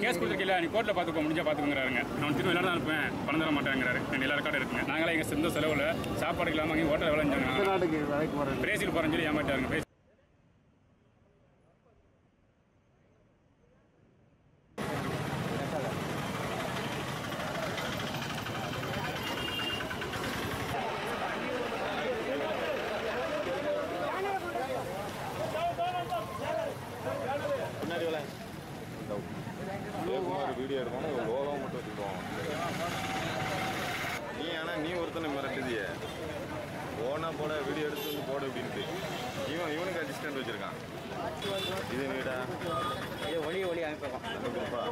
Case கொடுத்துருக்கல நீ கோர்ட்டில் பார்த்துக்கோ முடிஞ்சா பார்த்துக்கோங்கிறாருங்க நான் திரும்ப எல்லாரும் அனுப்புவேன் பணம் தர மாட்டேங்கிறாரு எங்கள் எல்லா ரெக்கார்டு இருக்குங்க நாங்களே எங்கள் சொந்த செலவில் சாப்பாடு இல்லாமல் அங்கே ஹோட்டல் விளைஞ்சாங்க நாட்டுக்கு வேலைக்கு போகிறேன் பிரேசில் போகிறேன்னு சொல்லி ஏமாட்டாருங்க பிரேசில் பின்னாடி வேலை ஒரு வீடியோ எடுக்கணும் ஒரு லோகோ மட்டும் வச்சுக்கிடுவோம் நீ ஆனால் நீ ஒருத்தனை மிரட்டுதிய போனா போட வீடியோ எடுத்து வந்து போடு அப்படின்ட்டு இவன் இவனுக்கு அசிஸ்டன்ட் வச்சிருக்கான் இது நீடா இது ஒளி ஒளி அமைப்பகம் அனுப்புப்பா.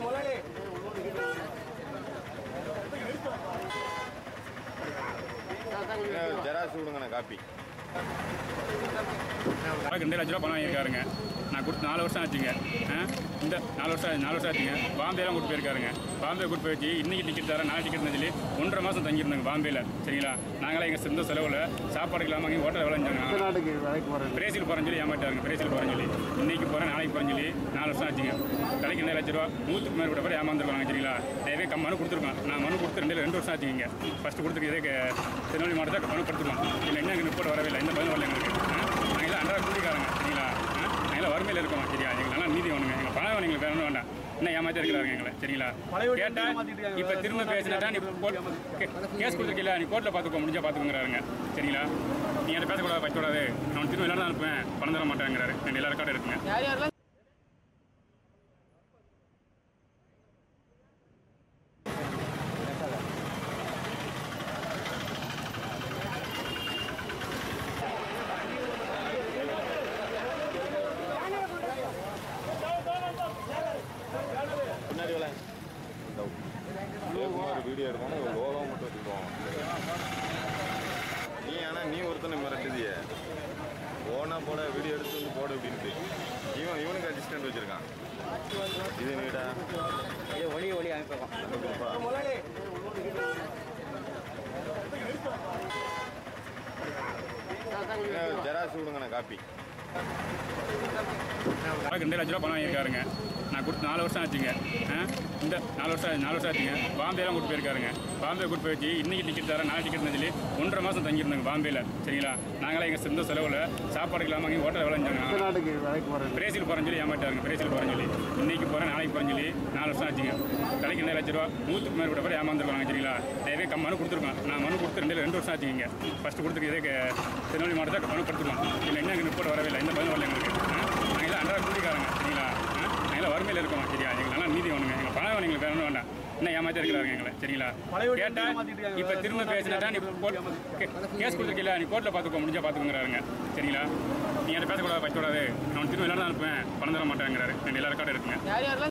என்ன ஜெராக்ஸ் விடுங்கண்ணா காப்பி எனக்கு ரெண்டு லட்ச ரூபா பணம் வாங்கியிருக்காருங்க நான் கொடுத்து நாலு வருஷம் ஆச்சுங்க ஆ? இந்த நாலு வருஷம் ஆச்சு, நாலு வருஷம் ஆச்சுங்க பாம்பேலாம் கூட்டு போயிருக்காருங்க பாம்பே கூட்டு போய் வச்சு இன்னைக்கு டிக்கெட் தரேன் நாளை டிக்கெட் சொல்லி ஒன்றரை மாதம் தங்கியிருந்தாங்க பாம்பேல சரிங்களா நாங்களே எங்கள் சொந்த செலவில் சாப்பாடு இல்லாமல் அங்கே ஹோட்டல் விளைஞ்சாங்க நாட்டுக்கு வேலைக்கு போகிறேன் பிரேசில் போகிறேன்னு சொல்லி ஏமாட்டாருங்க பிரேசில் போகிறேன்னு சொல்லி இன்னைக்கு போகிறேன் நாளைக்கு போகிறேன்னு சொல்லி நாலு வருஷம் ஆச்சுங்க தலைக்கு ரெண்டு லட்ச ரூபா நூற்றுக்கு மேற்பட்ட பேர் ஏமாந்துருக்காங்க சரிங்களா நிறைய கம் மனு கொடுத்துருக்கோம் நான் மனு கொடுத்து ரெண்டு ரெண்டு வருஷம் ஆச்சுங்க ஃபஸ்ட்டு கொடுத்துருக்கதே திருநெல்வேலி மாவட்டத்தில் மனு கொடுத்துருக்கோம் இல்லை என்ன எங்கள் ரிப்போர்ட் வரவே இல்லை எந்த பதிலும் வரல எங்களுக்கு நாங்கள் எல்லாம் அன்றாட கூலிக்காரங்க சரிங்களா நாங்கள் வறுமையில் இருக்கோம் சரியா எங்களுக்கு நல்லா நீதி வேணுங்க எங்கள் பணம் வேணும் எங்களுக்கு வேற ஒன்றும் வேண்டாம் என்ன ஏமாத்தி இருக்கிறாங்க எங்களை சரிங்களா கேட்டா இப்போ திரும்ப பேசினா நீ கோர்ட் கேஸ் கொடுத்துருக்கல நீ கோர்ட்டில் பார்த்துக்கோ முடிஞ்சா பார்த்துக்கோங்கிறாருங்க சரிங்களா நீ என்கிட்ட பேசக்கூடாது வைக்கக்கூடாது நான் திரும்ப எல்லாரும் அனுப்புவேன் பணம் தர மாட்டேங்கிறாரு எங்கள் எல்லா ரெக்கார்டு இருக்குங்க யார் யாரெல்லாம் சேர்ந்து இருக்காங்க கேஸ் கொடுத்துருக்கல நீ கோர்ட்டில் பார்த்துக்கோ முடிஞ்சா பார்த்துக்கோங்கிறாருங்க சரிங்களா நீ என்கிட்ட பேசக்கூடாது வைக்கக்கூடாது நான் திரும்ப பின்னாடி வேலை ஒரு வீடியோ எடுக்கணும் ஒரு லோகோ மட்டும் வச்சுக்கிடுவோம் நீ ஆனால் நீ ஒருத்தனை மிரட்டுதிய போனா போட வீடியோ எடுத்து வந்து போடு அப்படின்ட்டு இவன் இவனுக்கு அசிஸ்டன்ட் வச்சிருக்கான் இது நீடா இது ஒளி ஒளி அமைப்பகம் அனுப்புப்பா. என்ன ஜெராக்ஸ் விடுங்கண்ணா காப்பி எனக்கு ரெண்டு லட்ச ரூபா பணம் வாங்கியிருக்காருங்க நான் கொடுத்து நாலு வருஷம் ஆச்சுங்க ஆ? இந்த நாலு வருஷம் ஆச்சு, நாலு வருஷம் ஆச்சுங்க பாம்பேலாம் கூட்டு போயிருக்காருங்க பாம்பே கூட்டு போய் வச்சு இன்னைக்கு டிக்கெட் தரேன் நாளை டிக்கெட் சொல்லி ஒன்றரை மாதம் தங்கியிருந்தாங்க பாம்பேல சரிங்களா நாங்களே எங்கள் சொந்த செலவில் சாப்பாடு இல்லாமல் அங்கே ஹோட்டல் விளைஞ்சாங்க நாட்டுக்கு வேலைக்கு போகிறேன் பிரேசில் போகிறேன்னு சொல்லி ஏமாட்டாருங்க பிரேசில் போகிறேன்னு சொல்லி இன்னைக்கு போகிறேன் நாளைக்கு போகிறேன்னு சொல்லி நாலு வருஷம் ஆச்சுங்க தலைக்கு ரெண்டு லட்ச ரூபா நூற்றுக்கு மேற்பட்ட பேர் ஏமாந்துருக்காங்க சரிங்களா நிறைய கம் மனு கொடுத்துருக்கோம் நான் மனு கொடுத்து ரெண்டு ரெண்டு வருஷம் ஆச்சுங்க ஃபஸ்ட்டு கொடுத்துருக்கதே திருநெல்வேலி மாவட்டத்தில் மனு கொடுத்துருக்கோம் இல்லை என்ன எங்கள் ரிப்போர்ட் வரவே இல்லை எந்த பதிலும் வரல எங்களுக்கு நாங்கள் எல்லாம் அன்றாட கூலிக்காரங்க சரிங்களா நாங்கள் எல்லாம் வறுமையில் இருக்கோம் சரியா எங்களுக்கு நல்லா நீதி வேணுங்க எங்கள் பணம் வேணும் எங்களுக்கு வேற ஒன்றும் வேண்டாம் என்ன ஏமாத்தி இருக்கிறாங்க எங்களை சரிங்களா கேட்டா இப்போ திரும்ப பேசினா நீ கோர்ட் கேஸ் கொடுத்துருக்கல நீ கோர்ட்டில் பார்த்துக்கோ முடிஞ்சா பார்த்துக்கோங்கிறாருங்க சரிங்களா நீ என்கிட்ட பேசக்கூடாது வைக்கக்கூடாது நான் திரும்ப எல்லாரும் அனுப்புவேன் பணம் தர மாட்டேங்கிறாரு எங்கள் எல்லா ரெக்கார்டு இருக்குங்க யார் யாரெல்லாம்